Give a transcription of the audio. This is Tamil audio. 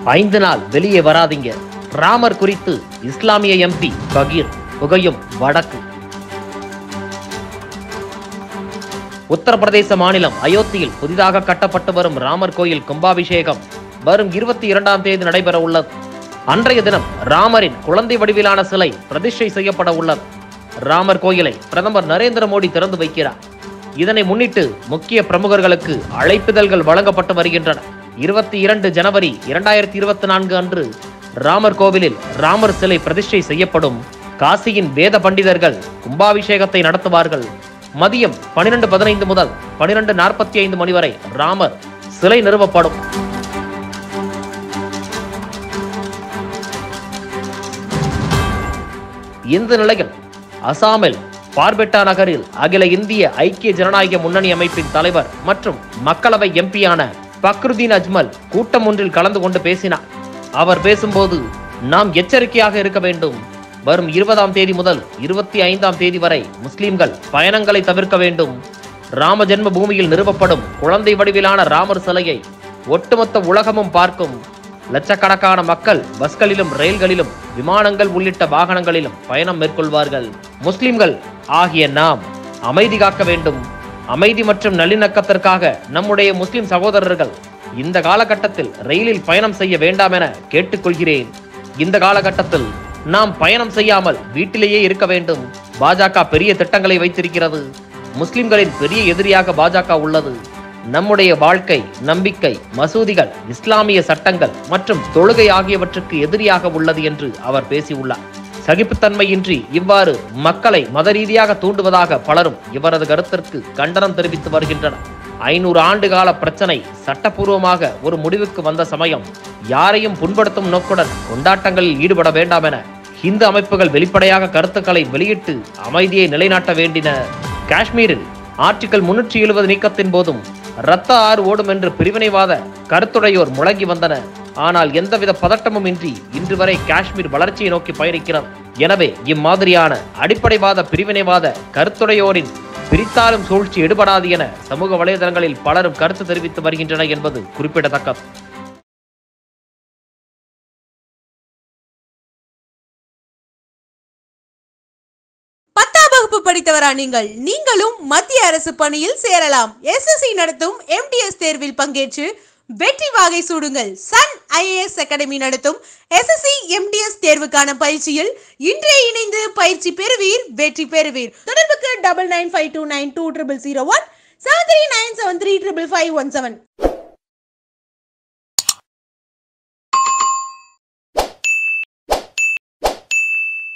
ஐந்து நாள் வெளியே வராதீங்க ராமர் குறித்து இஸ்லாமிய எம்பி பகீர் புகையும் வடக்கு உத்தரப்பிரதேச மாநிலம் அயோத்தியில் புதிதாக கட்டப்பட்டு வரும் ராமர் கோயில் கும்பாபிஷேகம் வரும் இருபத்தி இரண்டாம் தேதி நடைபெற உள்ளது அன்றைய தினம் ராமரின் குழந்தை வடிவிலான சிலை பிரதிஷ்டை செய்யப்பட உள்ளது ராமர் கோயிலை பிரதமர் நரேந்திர மோடி திறந்து வைக்கிறார் இதனை முன்னிட்டு முக்கிய பிரமுகர்களுக்கு அழைப்பிதழ்கள் வழங்கப்பட்டு வருகின்றன இருபத்தி இரண்டு ஜனவரி இரண்டாயிரத்தி இருபத்தி நான்கு அன்று ராமர் கோவிலில் ராமர் சிலை பிரதிஷ்டை செய்யப்படும் காசியின் வேத பண்டிதர்கள் கும்பாபிஷேகத்தை நடத்துவார்கள் மதியம் பனிரெண்டு பதினைந்து முதல் பனிரெண்டு நாற்பத்தி ஐந்து மணி வரை ராமர் சிலை நிறுவப்படும் இந்த நிலையில் அசாமில் பார்பெட்டா நகரில் அகில இந்திய ஐக்கிய ஜனநாயக முன்னணி அமைப்பின் தலைவர் மற்றும் மக்களவை எம்பியான பக்ருதீன் அஜ்மல் கூட்டம் ஒன்றில் கலந்து கொண்டு பேசினார் அவர் பேசும்போது நாம் எச்சரிக்கையாக இருக்க வேண்டும் வரும் இருபதாம் தேதி முதல் இருபத்தி ஐந்தாம் தேதி வரை முஸ்லிம்கள் பயணங்களை தவிர்க்க வேண்டும் ராம ஜென்ம பூமியில் நிறுவப்படும் குழந்தை வடிவிலான ராமர் சிலையை ஒட்டுமொத்த உலகமும் பார்க்கும் லட்சக்கணக்கான மக்கள் பஸ்களிலும் ரயில்களிலும் விமானங்கள் உள்ளிட்ட வாகனங்களிலும் பயணம் மேற்கொள்வார்கள் முஸ்லிம்கள் ஆகிய நாம் அமைதி காக்க வேண்டும் அமைதி மற்றும் நல்லிணக்கத்திற்காக நம்முடைய முஸ்லிம் சகோதரர்கள் இந்த காலகட்டத்தில் ரயிலில் பயணம் செய்ய வேண்டாம் என கேட்டுக்கொள்கிறேன் இந்த காலகட்டத்தில் நாம் பயணம் செய்யாமல் வீட்டிலேயே இருக்க வேண்டும் பாஜக பெரிய திட்டங்களை வைத்திருக்கிறது முஸ்லிம்களின் பெரிய எதிரியாக பாஜக உள்ளது நம்முடைய வாழ்க்கை நம்பிக்கை மசூதிகள் இஸ்லாமிய சட்டங்கள் மற்றும் தொழுகை ஆகியவற்றுக்கு எதிரியாக உள்ளது என்று அவர் பேசியுள்ளார் சகிப்புத்தன்மையின்றி இவ்வாறு மக்களை மத ரீதியாக தூண்டுவதாக பலரும் இவரது கருத்திற்கு கண்டனம் தெரிவித்து வருகின்றனர் ஐநூறு ஆண்டு கால பிரச்சனை சட்டப்பூர்வமாக ஒரு முடிவுக்கு வந்த சமயம் யாரையும் புண்படுத்தும் நோக்குடன் கொண்டாட்டங்களில் ஈடுபட வேண்டாம் என இந்து அமைப்புகள் வெளிப்படையாக கருத்துக்களை வெளியிட்டு அமைதியை நிலைநாட்ட வேண்டின காஷ்மீரில் ஆர்டிகல் முன்னூற்றி எழுபது நீக்கத்தின் போதும் ரத்த ஆறு ஓடும் என்று பிரிவினைவாத கருத்துடையோர் முழங்கி வந்தனர் ஆனால் எந்தவித பதட்டமும் இன்றி இன்று வரை காஷ்மீர் வளர்ச்சியை நோக்கி பயணிக்கிறது எனவே இம்மாதிரியான அடிப்படைவாத பிரிவினைவாத கருத்துடையோரின் பிரித்தாலும் சூழ்ச்சி எடுபடாது என சமூக வலைதளங்களில் பலரும் கருத்து தெரிவித்து வருகின்றனர் என்பது குறிப்பிடத்தக்கது பத்தாம் வகுப்பு படித்தவரா நீங்கள் நீங்களும் மத்திய அரசு பணியில் சேரலாம் எஸ்எஸ்சி நடத்தும் எம்டிஎஸ் தேர்வில் பங்கேற்று வெற்றி வாகை சூடுங்கள் சன் ஐஏஎஸ் அகாடமி நடத்தும் எஸ்எஸ்சி எம்டிஎஸ் தேர்வுக்கான பயிற்சியில் இன்றே இணைந்து பயிற்சி பெறுவீர் வெற்றி பெறுவீர் தொடர்புக்கு double nine five two nine two triple zero one seven three nine seven three triple five one seven